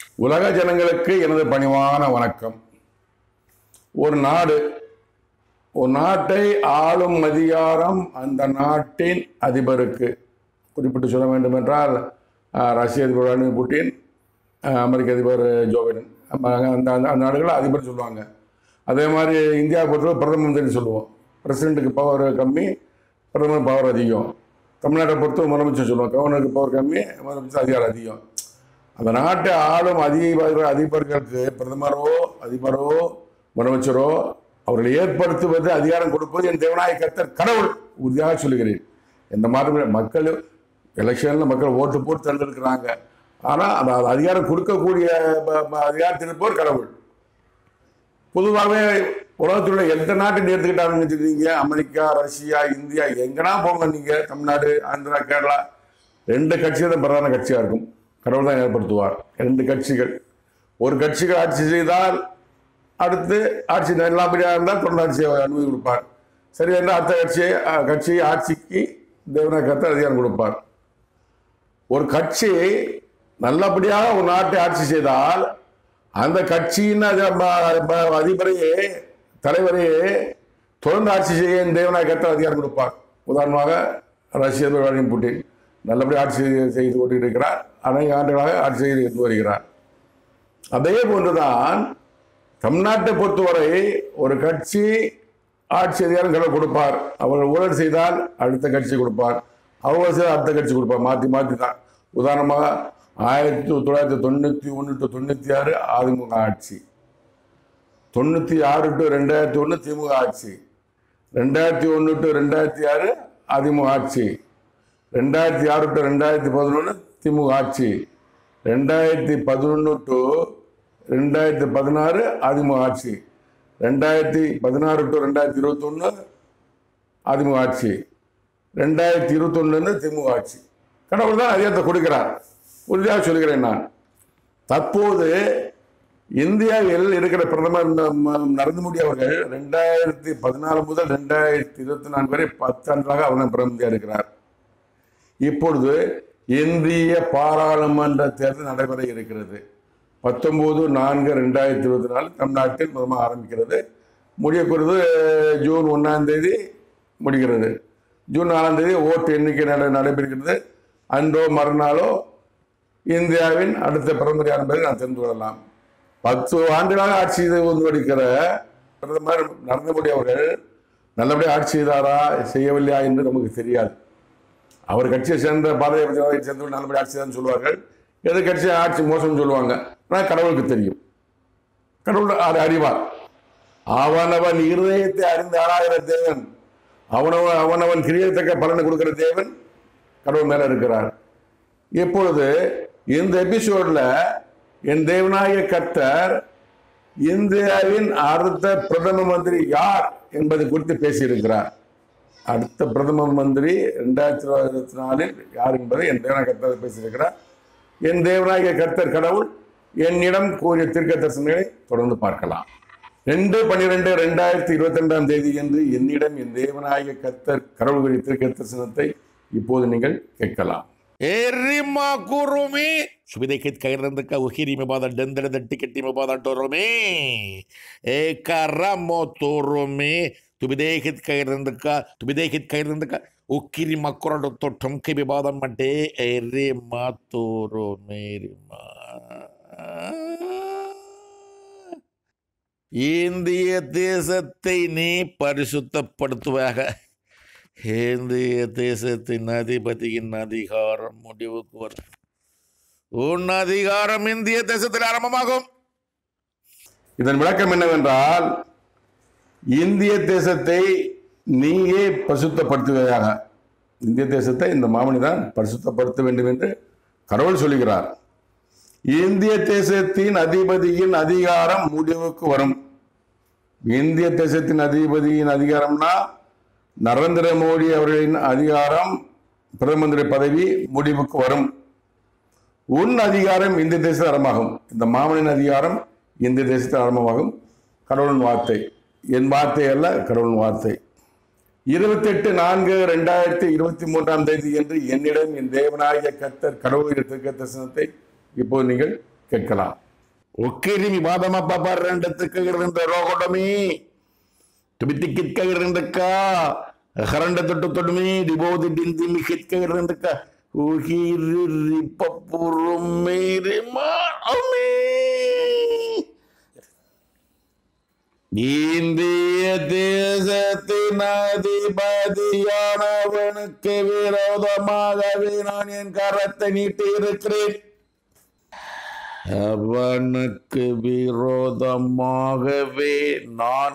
உலக ஜனங்களுக்கு எனது பணிவான வணக்கம் ஒரு நாடு ஒரு நாட்டை ஆளும் அதிகாரம் அந்த நாட்டின் அதிபருக்கு குறிப்பிட்டு சொல்ல வேண்டும் என்றால் அஹ், ரஷ்ய அதிபர் விளாடிமிர் புட்டின் அஹ், அமெரிக்க அதிபர் ஜோ பைடன் அப்ப அந்த அந்த அந்த நாடுகளில் அதிபர் சொல்லுவாங்க அதே மாதிரி இந்தியா பொறுத்தவரை பிரதம மந்திரி சொல்லுவோம் பிரசிடென்ட்டுக்கு பவர் கம்மி பிரதமர் பவர் அதிகம் தமிழ்நாட்டை பொறுத்தவரை முதலமைச்சர் சொல்லுவோம் கவர்னருக்கு பவர் கம்மி முதலமைச்சர் அதிகாரம் அதிகம் அந்த நாட்டை ஆளும் அதிபர் அதிபர்களுக்கு பிரதமரோ அதிபரோ முதலமைச்சரோ அவர்களை ஏற்படுத்துவது அதிகாரம் கொடுப்பது என் தேவனாய கர்த்தர் கடவுள் உறுதியாக சொல்லுகிறேன் எந்த மாதிரி மக்கள் எலெக்ஷன்ல மக்கள் ஓட்டு போட்டு தேர்ந்தெடுக்கிறாங்க ஆனால் அந்த அந்த அதிகாரம் கொடுக்கக்கூடிய ப- ப- அதிகாரத்தில் இருப்பவர் கடவுள் பொதுவாகவே உலகத்தில் உள்ள எந்த நாட்டை எடுத்துக்கிட்டாங்கன்னு வச்சுருக்கீங்க அமெரிக்கா ரஷ்யா இந்தியா எங்கன்னா போங்க நீங்கள் தமிழ்நாடு ஆந்திரா கேரளா ரெண்டு கட்சிகள் தான் பிரதான கட்சியாக இருக்கும் கடவுள் தான் ஏற்படுத்துவார் ரெண்டு கட்சிகள் ஒரு கட்சிகள் ஆட்சி செய்தால் அடுத்து ஆட்சி நல்லபடியாக இருந்தால் தொடர்ந்து ஆட்சியை அனுமதி கொடுப்பார் சரி என்றால் அடுத்த கட்சியை அஹ், கட்சி ஆட்சிக்கு தேவநாயகத்தை அதிகாரம் கொடுப்பார் ஒரு கட்சி நல்லபடியாக ஒரு நாட்டை ஆட்சி செய்தால் அந்த கட்சியின் அதி- ம- ம- அதிபரையே தலைவரையே தொடர்ந்து ஆட்சி செய்ய இந்த தேவநாயகத்தை அதிகாரம் கொடுப்பார் உதாரணமாக ரஷ்ய அதிபர் விளாடிமிர் புட்டின் நல்லபடியாக ஆட்சி செய்து- செய்து கொண்டிருக்கிறார் அநேக ஆண்டுகளாக ஆட்சி செய்து வருகிறார் அதே போன்றுதான் தமிழ்நாட்டை பொறுத்தவரை ஒரு கட்சி ஆட்சி அதிகாரம் கடவுள் கொடுப்பார் அவர்கள் ஊழல் செய்தால் அடுத்த கட்சி கொடுப்பார் அவங்க செய்தால் அடுத்த கட்சி கொடுப்பார் மாற்றி மாற்றி தான் உதாரணமாக ஆயிரத்தி தொள்ளாயிரத்தி தொண்ணூற்றி ஒன்று டு தொண்ணூற்றி ஆறு அதிமுக ஆட்சி தொண்ணூற்றி ஆறு டு ரெண்டாயிரத்தி ஒன்று திமுக ஆட்சி ரெண்டாயிரத்தி ஒன்று டு ரெண்டாயிரத்தி ஆறு அதிமுக ஆட்சி ரெண்டாயிரத்தி ஆறு டு ரெண்டாயிரத்தி பதினொன்று திமுக ஆட்சி ரெண்டாயிரத்தி பதினொன்று டு ரெண்டாயிரத்தி பதினாறு அதிமுக ஆட்சி ரெண்டாயிரத்தி பதினாறு டு ரெண்டாயிரத்தி இருபத்தொன்று அதிமுக ஆட்சி ரெண்டாயிரத்தி இருபத்தொன்னுலேருந்து திமுக ஆட்சி கடவுள் தான் அதிகாரத்தை கொடுக்கிறார் உறுதியாக சொல்கிறேன் நான் தற்போது இந்தியாவில் இருக்கிற பிரதமர் ந- ம- நரேந்திர மோடி அவர்கள் ரெண்டாயிரத்தி பதினாலு முதல் ரெண்டாயிரத்தி இருபத்தி நான்கு வரை பத்தாண்டுகளாக அவர் தான் பிரதமர் இருக்கிறார் இப்பொழுது இந்திய பாராளுமன்ற தேர்தல் நடைபெற இருக்கிறது பத்தொன்பது நான்கு ரெண்டாயிரத்தி இருபத்தி நாலு தமிழ்நாட்டில் முதமாக ஆரம்பிக்கிறது முடியக்கூறது ஜூன் ஒன்றாம் தேதி முடிகிறது ஜூன் நாலாம் தேதி ஓட்டு எண்ணிக்கை நட நடைபெறுகிறது அன்றோ மறுநாளோ இந்தியாவின் அடுத்த பிரதமர் யார் என்பதை நான் தெரிந்து கொள்ளலாம் பத்து ஆண்டுகளாக ஆட்சி செய்து வந்து வருகிற பிரதமர் நரேந்திர மோடி அவர்கள் நல்லபடியாக ஆட்சி செய்தாரா செய்யவில்லையா என்று நமக்கு தெரியாது அவர் கட்சியை சேர்ந்த பாரதிய ஜனதா சேர்ந்தவர்கள் நல்லபடி ஆட்சி தான் சொல்லுவார்கள் எது கட்சி ஆட்சி மோசம் சொல்லுவாங்க ஆனால் கடவுளுக்கு தெரியும் கடவுள் அதை அறிவார் அவனவன் இருதயத்தை அறிந்து ஆளாகிற தேவன் அவனவன் அவனவன் கிரியத்தக்க பலனை கொடுக்கிற தேவன் கடவுள் மேல இருக்கிறார் இப்பொழுது இந்த எபிசோட்ல என் தேவனாய கர்த்தர் இந்தியாவின் அடுத்த பிரதம மந்திரி யார் என்பது குறித்து பேசியிருக்கிறார் அடுத்த பிரதம மந்திரி ரெண்டாயிரத்தி இருபத்தி நாலில் யார் என்பதை என் தேவனாய கர்த்தர் பேசியிருக்கிறார் என் தேவனாய கர்த்தர் கடவுள் என்னிடம் கூறிய தீர்க்க தரிசனங்களை தொடர்ந்து பார்க்கலாம் ரெண்டு பன்னிரெண்டு ரெண்டாயிரத்தி இருபத்தி ரெண்டாம் தேதி என்று என்னிடம் என் தேவனாய கர்த்தர் கடவுள் கூறிய தீர்க்க தரிசனத்தை இப்போது நீங்கள் கேட்கலாம் Erima kurumi. Subidekit kairanda ka uhiri me bada dendere da tiketi me bada torome. E karamo torome. Tubidekit kairanda ka. Tubidekit kairanda ka. Ukiri makoro to tomke me bada mate. Erima torome. Erima. இந்திய தேசத்தை நீ பரிசுத்தப்படுத்துவாக இந்திய தேசத்தின் அதிபதியின் அதிகாரம் முடிவுக்கு வரும் உன் அதிகாரம் இந்திய தேசத்தில் ஆரம்பமாகும் இதன் விளக்கம் என்னவென்றால் இந்திய தேசத்தை நீயே பரிசுத்தப்படுத்துவதாக இந்திய தேசத்தை இந்த மாமனி தான் பரிசுத்தப்படுத்த வேண்டும் என்று கடவுள் சொல்லுகிறார் இந்திய தேசத்தின் அதிபதியின் அதிகாரம் முடிவுக்கு வரும் இந்திய தேசத்தின் அதிபதியின் அதிகாரம்னா நரேந்திர மோடி அவர்களின் அதிகாரம் பிரதம மந்திரி பதவி முடிவுக்கு வரும் உன் அதிகாரம் இந்திய தேசத்தில் ஆரம்பமாகும் இந்த மாமனின் அதிகாரம் இந்திய தேசத்தில் ஆரம்பமாகும் கடவுளின் வார்த்தை என் வார்த்தை அல்ல கடவுளின் வார்த்தை இருபத்தெட்டு நான்கு ரெண்டாயிரத்தி இருபத்தி மூன்றாம் தேதி என்று என்னிடம் என் தேவனாகிய கர்த்தர் கடவுளுடைய திருக்க தரிசனத்தை இப்போது நீங்கள் கேட்கலாம் ஒக்கிரிமி வாதமப்பா பர்ரெண்டத்துக்கு இருந்த ரோகோடமி துபித்திக்கிtka இருந்தக்கா ஹரண்ட தொட்டு தொடுமி டிபோதி டிந்தி மிக்கிtka இருந்தக்கா உகிரி பப்புரும் மேரி மாமே இந்திய தேசத்தின் அதிபதியானவனுக்கு விரோதமாகவே நான் என் கரத்தை நீட்டி இருக்கிறேன் அவனுக்கு விரோதமாகவே நான்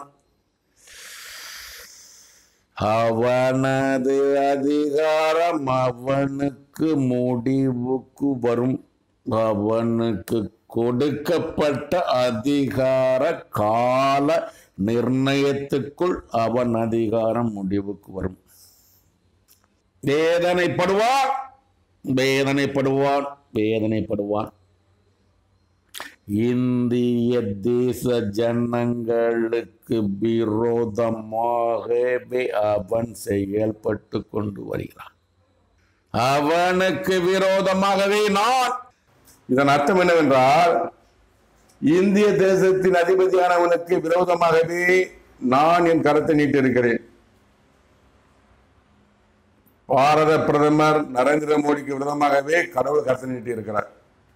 அவனது அதிகாரம் அவனுக்கு முடிவுக்கு வரும் அவனுக்கு கொடுக்கப்பட்ட அதிகார கால நிர்ணயத்துக்குள் அவன் அதிகாரம் முடிவுக்கு வரும் வேதனைப்படுவான் வேதனைப்படுவான் வேதனைப்படுவான் இந்திய தேச ஜனங்களுக்கு விரோதமாகவே அவன் செயல்பட்டு கொண்டு வருகிறான் அவனுக்கு விரோதமாகவே நான் இதன் அர்த்தம் என்னவென்றால் இந்திய தேசத்தின் அதிபதியானவனுக்கு விரோதமாகவே நான் என் கரத்தை நீட்டிருக்கிறேன் பாரத பிரதமர் நரேந்திர மோடிக்கு விரோதமாகவே கடவுள் கரத்தை நீட்டி இருக்கிறார்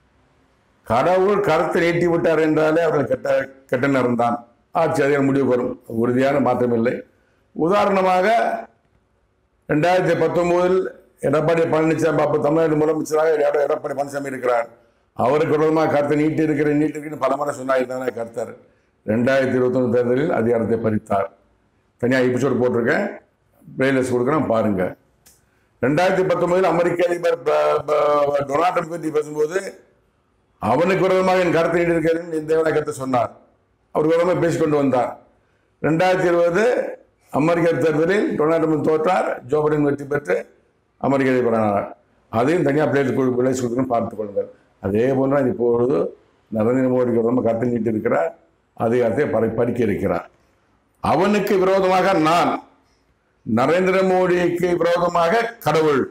கடவுள் கருத்தை நீட்டி விட்டார் என்றாலே அவர்கள் கெட்ட கெட்ட நேரம் தான் ஆட்சி அதிகாரம் முடிவு வரும் உறுதியான மாற்றமில்லை உதாரணமாக ரெண்டாயிரத்தி பத்தொன்பதில் எடப்பாடி பழனிசாமி அப்போ தமிழ்நாடு முதலமைச்சராக எட- எடப்பாடி பழனிசாமி இருக்கிறார் அவருக்கு விரோதமாக கருத்தை நீட்டி இருக்கிறேன் நீட்டி இருக்கிறேன் பல முறை சொன்னார் தானே கருத்தார் ரெண்டாயிரத்தி இருபத்தொன்று தேர்தலில் அதிகாரத்தை பறித்தார் தனியாக எபிசோடு போட்டிருக்கேன் பிளேலிஸ்ட் கொடுக்குறேன் பாருங்க ரெண்டாயிரத்தி பத்தொன்பதில் அமெரிக்க அதிபர் ப- ப- டொனால்ட் ட்ரம்ப் பற்றி பேசும்போது அவனுக்கு விரோதமாக என் கருத்தை இருக்கிறேன் இந்த தேவனை கருத்தை சொன்னார் அவர் விரோதமாக பேசிக்கொண்டு வந்தார் ரெண்டாயிரத்தி இருபது அமெரிக்க தேர்தலில் டொனால்ட் ட்ரம்ப் தோற்றார் ஜோ பைடன் வெற்றி பெற்று அமெரிக்க அதிபரானார் அதையும் தனியாக பிளேஸ் பிளேஸ் கொடுக்கணும் பார்த்துக் கொள்ளுங்கள் அதே போன்று தான் இப்பொழுது நரேந்திர மோடிக்கு விரோதமாக கருத்தை நீட்டி இருக்கிறார் அதிகாரத்தை பறி பறிக்க இருக்கிறார் அவனுக்கு விரோதமாக நான் நரேந்திர மோடிக்கு விரோதமாக கடவுள்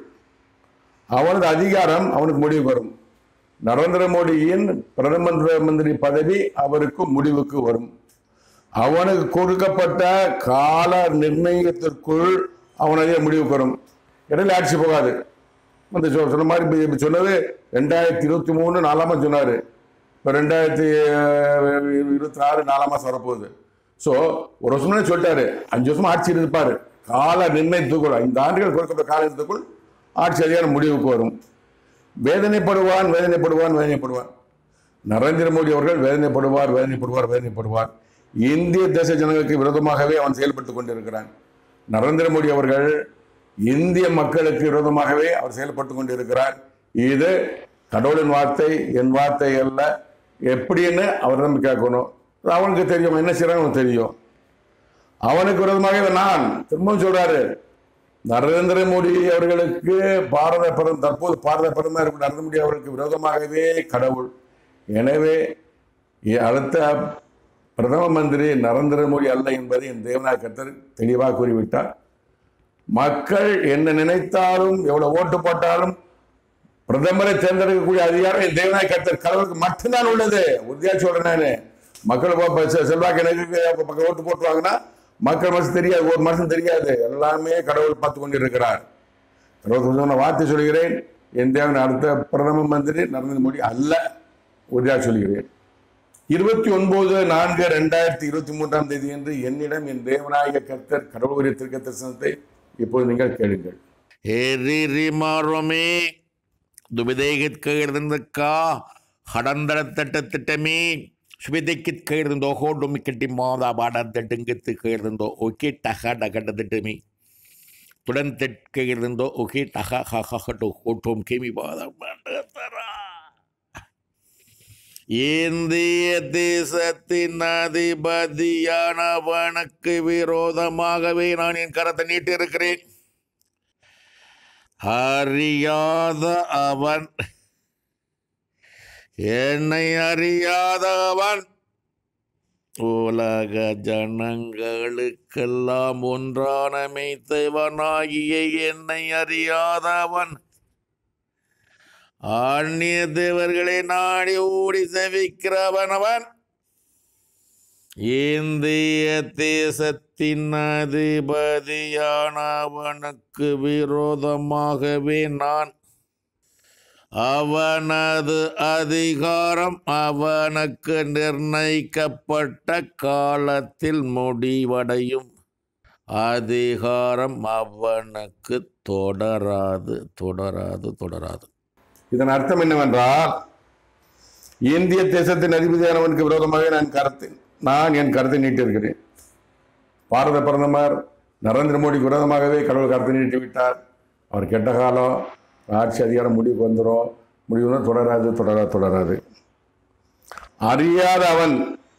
அவனது அதிகாரம் அவனுக்கு முடிவு வரும் நரேந்திர மோடியின் பிரதம மந்திரி பதவி அவருக்கு முடிவுக்கு வரும் அவனுக்கு கொடுக்கப்பட்ட கால நிர்ணயத்திற்குள் அவனதே முடிவுக்கு வரும் இடையில ஆட்சி போகாது அந்த சொ- சொன்ன மாதிரி இப்ப- இப்ப சொன்னது ரெண்டாயிரத்தி இருபத்தி மூணு நாலாம் மாதம் சொன்னார் இப்போ ரெண்டாயிரத்தி அஹ், இருபத்தி ஆறு நாலாம் மாதம் வரப்போகுது ஸோ ஒரு வருஷம் முன்னாடி சொல்லிட்டாரு அஞ்சு வருஷம் ஆட்சி இருப்பார் கால நிர்ணயத்துக்குள் ஐந்து ஆண்டுகள் கொடுக்கப்பட்ட காலத்துக்குள் ஆட்சி அதிகாரம் முடிவுக்கு வரும் வேதனைப்படுவான் வேதனைப்படுவான் வேதனைப்படுவான் நரேந்திர மோடி அவர்கள் வேதனைப்படுவார் வேதனைப்படுவார் வேதனைப்படுவார் இந்திய தேச ஜனங்களுக்கு விரோதமாகவே அவன் செயல்பட்டுக் கொண்டிருக்கிறான் நரேந்திர மோடி அவர்கள் இந்திய மக்களுக்கு விரோதமாகவே அவர் செயல்பட்டு கொண்டிருக்கிறார் இது கடவுளின் வார்த்தை என் வார்த்தை அல்ல எப்படின்னு அவர் நம்ம கேட்கணும் அது அவனுக்கு தெரியும் என்ன செய்யறாங்க அவனுக்கு தெரியும் அவனுக்கு விரோதமாகவே நான் திரும்பவும் சொல்றாரு நரேந்திர மோடி அவர்களுக்கு பாரத பிரதமர் தற்போது பாரத பிரதமர் இருக்கும் நரேந்திர மோடி அவர்களுக்கு விரோதமாகவே கடவுள் எனவே இ- அடுத்த பிரதம மந்திரி நரேந்திர மோடி அல்ல என்பதை என் தேவநாய கர்த்தர் தெளிவாக கூறிவிட்டார் மக்கள் என்ன நினைத்தாலும் எவ்வளவு ஓட்டு போட்டாலும் பிரதமரை தேர்ந்தெடுக்கக்கூடிய அதிகாரம் என் தேவநாய கர்த்தர் கடவுளுக்கு மட்டும்தான் உள்ளது உறுதியா சொல்றேன் நானு மக்கள் போ- ப- செ- செல்வாக்கு எனக்கு பக்கம் ஓட்டு போட்டுருவாங்கன்னா மக்கள் மனசு தெரியாது ஒரு மனசு தெரியாது எல்லாமே கடவுள் பார்த்து கொண்டிருக்கிறார் கடவுள் சொன்ன வார்த்தை சொல்கிறேன் என் தேவன் அடுத்த பிரதம மந்திரி நரேந்திர மோடி அல்ல உறுதியாக சொல்கிறேன் இருபத்தி ஒன்பது நான்கு ரெண்டாயிரத்தி இருபத்தி மூன்றாம் தேதி என்று என்னிடம் என் தேவநாயக கர்த்தர் கடவுள் உரிய திருக்க தரிசனத்தை இப்போது நீங்கள் கேளுங்கள் ஏரிரி மாறுமே ದುಬಿದೇಗಿತ್ ಕೈರ್ದಿಂದಕ್ಕ ಹಡಂದರ ತಟ್ಟ ತಿಟ್ಟಮಿ ಸುಬಿದೇಕಿತ್ ಕೈರ್ದಿಂದೋ ಹೋಡುಮಿ ಕಟ್ಟಿ ಮಾದ ಬಾಡದ ಡಿಂಗತ್ ಕೈರ್ದಿಂದೋ ಓಕೆ ಟಹ ಡಗಡ ದಿಟ್ಟಮಿ ತುಡನ್ ತೆಟ್ ಕೈರ್ದಿಂದೋ ಓಕೆ ಟಹ ಹ ಹ ಹಟು ಹೋಟೋಮ್ ಕೆಮಿ ಬಾದ ಬಾಡತರ இந்திய தேசத்தின் அதிபதியானவனுக்கு விரோதமாகவே நான் என் கரத்தை நீட்டிருக்கிறேன் அறியாத அவன் என்னை அறியாத அவன் உலக ஜனங்களுக்கெல்லாம் ஒன்றான மெய்த்தவனாகிய என்னை அறியாதவன் அந்நிய தேவர்களை நாடி ஓடி செவிக்கிறவன் அவன் இந்திய தேசத்தின் அதிபதியானவனுக்கு விரோதமாகவே நான் அவனது அதிகாரம் அவனுக்கு நிர்ணயிக்கப்பட்ட காலத்தில் முடிவடையும் அதிகாரம் அவனுக்கு தொடராது தொடராது தொடராது இதன் அர்த்தம் என்னவென்றால் இந்திய தேசத்தின் அதிபதியானவனுக்கு விரோதமாக நான் கருத்து நான் என் கருத்தை நீட்டிருக்கிறேன் பாரத பிரதமர் நரேந்திர மோடிக்கு விரோதமாகவே கடவுள் கருத்தை நீட்டி விட்டார் அவர் கெட்ட காலம் ஆட்சி அதிகாரம் முடிவுக்கு வந்துடும் முடிவுனா தொடராது தொடராது தொடராது அறியாத அவன்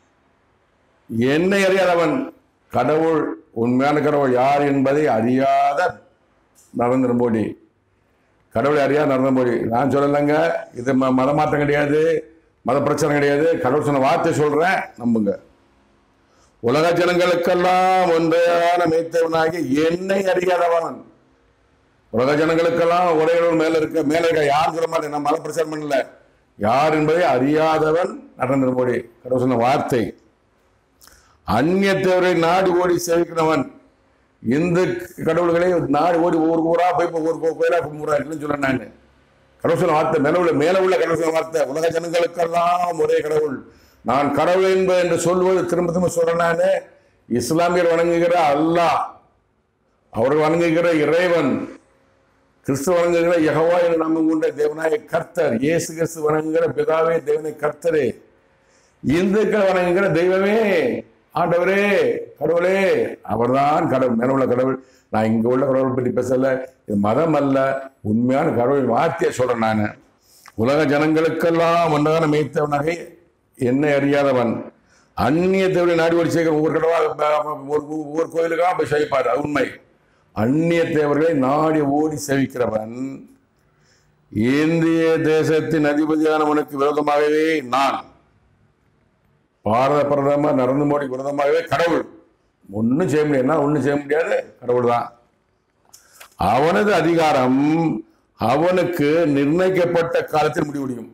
என்னை அறியாத அவன் கடவுள் உண்மையான கடவுள் யார் என்பதை அறியாத நரேந்திர மோடி கடவுளை அறியாத நரேந்திர மோடி நான் சொல்லலைங்க இது ம மத மாற்றம் கிடையாது மத பிரச்சனை கிடையாது கடவுள் சொன்ன வார்த்தை சொல்றேன் நம்புங்க உலக ஜனங்களுக்கெல்லாம் ஒன்றையான மேய்த்தவனாகி என்னை அறியாதவன் உலக ஜனங்களுக்கெல்லாம் ஒரே கடவுள் மேல இருக்க மேல இருக்க யார் சொல்ல மாட்டேன் நான் மத பிரச்சாரம் பண்ணல யார் என்பதை அறியாதவன் நரேந்திர மோடி கடவுள் சொன்ன வார்த்தை அந்நியத்தவரை நாடு ஓடி சேவிக்கிறவன் இந்து கடவுள்களை நாடு ஓடி ஒவ்வொரு ஊரா போய் இப்போ ஒரு கோ- கோயிலா கும்பிடுறாருன்னு சொல்ல நான் கடவுள் சொன்ன வார்த்தை மேல உள்ள மேல உள்ள கடவுள் சொன்ன வார்த்தை உலக ஜனங்களுக்கெல்லாம் ஒரே கடவுள் நான் கடவுள் என்பது என்று சொல்வது திரும்ப திரும்ப சொல்றேன் நானு இஸ்லாமியர் வணங்குகிற அல்லாஹ் அவர்கள் வணங்குகிற இறைவன் கிறிஸ்து வணங்குகிற யெகோவா என்று நாமம் கொண்ட தேவனாய கர்த்தர் இயேசு கிறிஸ்து வணங்குகிற பிதாவே தேவனை கர்த்தரே இந்துக்கள் வணங்குகிற தெய்வமே ஆண்டவரே கடவுளே அவர்தான் கடவுள் மேல உள்ள கடவுள் நான் இங்க உள்ள கடவுள் பற்றி பேசல இது மதம் அல்ல உண்மையான கடவுள் வார்த்தையை சொல்றேன் நான் உலக ஜனங்களுக்கெல்லாம் ஒன்றான மேய்த்தவனாக என்னை அறியாதவன் அந்நிய தேவனை நாடி ஓடி சேர்க்கிற ஒவ்வொரு கடவுளா ஒரு ஒவ்வொரு கோயிலுக்காக போய் சேவிப்பார் அது உண்மை அந்நிய தேவர்களை நாடி ஓடி சேவிக்கிறவன் இந்திய தேசத்தின் அதிபதியானவனுக்கு விரோதமாகவே நான் பாரத பிரதமர் நரேந்திர மோடி விரோதமாகவே கடவுள் ஒன்றும் செய்ய முடியாது என்ன ஒன்றும் செய்ய முடியாது கடவுள் தான் அவனது அதிகாரம் அவனுக்கு நிர்ணயிக்கப்பட்ட காலத்தில் முடிவடையும்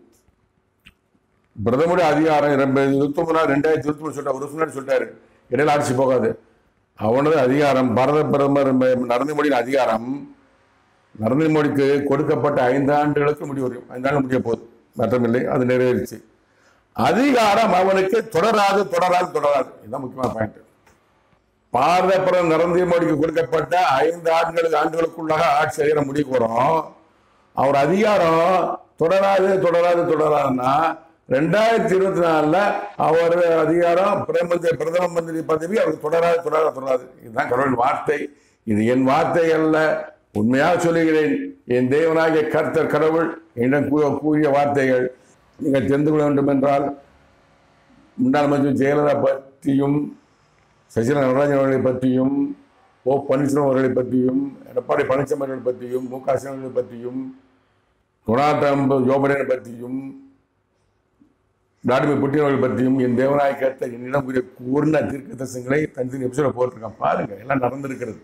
பிரதமருடைய அதிகாரம் இருபத்தி ஒன்பது ரெண்டாயிரத்தி இருபத்தி மூணு சொல்லிட்டார் ஒரு வருஷம் முன்னாடி சொல்லிட்டாரு இடையில ஆட்சி போகாது அவனது அதிகாரம் பாரத பிரதமர் நரேந்திர மோடியின் அதிகாரம் நரேந்திர மோடிக்கு கொடுக்கப்பட்ட ஐந்து ஆண்டுகளுக்கு முடிவடையும் ஐந்து ஆண்டு முடிய போகுது மாற்றமில்லை அது நிறைவேறிச்சு அதிகாரம் அவனுக்கு தொடராது தொடராது தொடராது இதுதான் முக்கியமான பாயிண்ட் பாரத பிரதமர் நரேந்திர மோடிக்கு கொடுக்கப்பட்ட ஐந்து ஆண்டுகளுக்கு ஆண்டுகளுக்குள்ளாக ஆட்சி அதிகார முடிவுக்கு வரும் அவர் அதிகாரம் தொடராது தொடராது தொடராதுன்னா ரெண்டாயிரத்தி இருபத்தி நாலுல அவர் அதிகாரம் பிரதம பிரதம மந்திரி பதவி அவருக்கு தொடராது தொடராது தொடராது இதுதான் கடவுளின் வார்த்தை இது என் வார்த்தை அல்ல உண்மையாக சொல்லுகிறேன் என் தேவனாகிய கர்த்தர் கடவுள் என்னிடம் கூ- கூறிய வார்த்தைகள் நீங்கள் தெரிந்து கொள்ள வேண்டும் என்றால் முன்னாள் மந்திரி ஜெயலலிதா பற்றியும் சசிகலா நடராஜன் அவர்களை பற்றியும் ஓ பன்னீர்செல்வம் அவர்களை பற்றியும் எடப்பாடி பழனிசாமி அவர்களை பற்றியும் மு க ஸ்டாலின் அவர்களை பற்றியும் டொனால்ட் ட்ரம்ப் ஜோ பைடனை பற்றியும் விளாடிமிர் புட்டின் அவர்களை பற்றியும் என் தேவநாய கருத்தை என்னிடம் கூறிய கூர்ண தீர்க்க தரிசனங்களை தனித்தனி எபிசோட போட்டிருக்கேன் பாருங்க எல்லாம் நடந்திருக்கிறது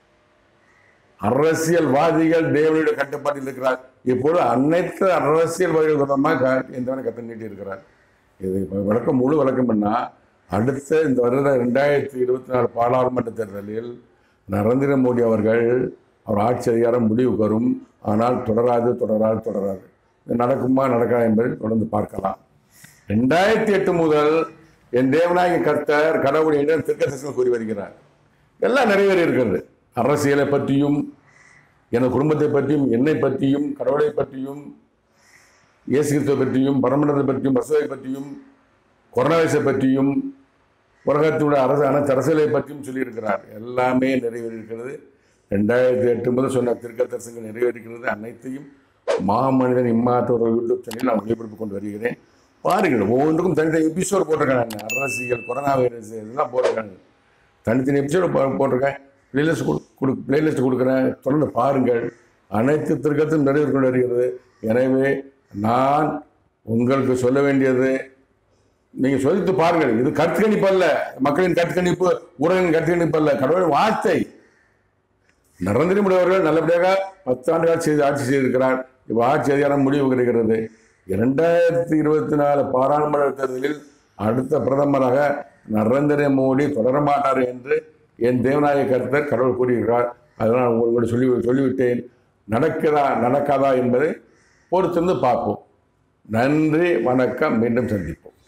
அரசியல்வாதிகள் தேவனுடைய கட்டுப்பாட்டில் இருக்கிறார் இப்பொழுது அனைத்து அரசியல்வாதிகள் மூலமாக என் தேவனை கத்தை நீட்டி இருக்கிறார் இது இப்ப விளக்கம் முழு விளக்கம் பண்ணா அடுத்த இந்த வருட ரெண்டாயிரத்தி இருபத்தி நாலு பாராளுமன்ற தேர்தலில் நரேந்திர மோடி அவர்கள் அவர் ஆட்சி அதிகாரம் முடிவுக்கு வரும் ஆனால் தொடராது தொடராது தொடராது இது நடக்குமா நடக்காது என்பதை தொடர்ந்து பார்க்கலாம் ரெண்டாயிரத்தி எட்டு முதல் என் தேவநாயக கர்த்தர் கடவுளிடம் திருக்கதர்சனம் கூறி வருகிறார் எல்லாம் நிறைவேறி இருக்கிறது அரசியலை பற்றியும் எனது குடும்பத்தை பற்றியும் என்னை பற்றியும் கடவுளை பற்றியும் இயேசு கிறிஸ்துவை பற்றியும் பரமண்டத்தை பற்றியும் பசுவை பற்றியும் கொரோனாவைசை பற்றியும் உலகத்துடைய அரசு அனைத்து அரசியலை பற்றியும் சொல்லியிருக்கிறார் எல்லாமே நிறைவேறியிருக்கிறது ரெண்டாயிரத்தி எட்டு முதல் சொன்ன திருக்க தரிசனங்கள் நிறைவேறிக்கிறது அனைத்தையும் மாமனிதன் இம்மாத்த ஒரு யூடியூப் சேனலில் நான் ஒளிபரப்பு கொண்டு வருகிறேன் பாருங்கள் ஒவ்வொன்றுக்கும் தனித்தனி எபிசோடு போட்டிருக்காங்க அரசியல் கொரோனா வைரஸ் இதெல்லாம் போட்டிருக்காங்க தனித்தனி எபிசோடு போட்டிருக்கேன் பிளேலிஸ்ட் கொடு கொடு பிளேலிஸ்ட் கொடுக்குறேன் தொடர்ந்து பாருங்கள் அனைத்து திருக்கத்தும் நிறைவேறி கொண்டு வருகிறது எனவே நான் உங்களுக்கு சொல்ல வேண்டியது நீங்கள் சொல்லித்து பாருங்கள் இது கருத்து கணிப்பு அல்ல மக்களின் கருத்து கணிப்பு ஊடகங்களின் கருத்து கணிப்பு அல்ல கடவுளின் வார்த்தை நரேந்திர மோடி அவர்கள் நல்லபடியாக பத்து ஆண்டுகள் செய்து ஆட்சி செய்திருக்கிறார் இப்போ ஆட்சி அதிகாரம் முடிவு கிடைக்கிறது இரண்டாயிரத்தி இருபத்தி நாலு பாராளுமன்ற தேர்தலில் அடுத்த பிரதமராக நரேந்திர மோடி தொடர மாட்டார் என்று என் தேவநாயக கருத்தர் கடவுள் கூறியிருக்கிறார் அதனால் உங்களுக்கு சொல்லி சொல்லிவிட்டேன் நடக்கிறா நடக்காதா என்பதை பொறுத்திருந்து பார்ப்போம் நன்றி வணக்கம் மீண்டும் சந்திப்போம்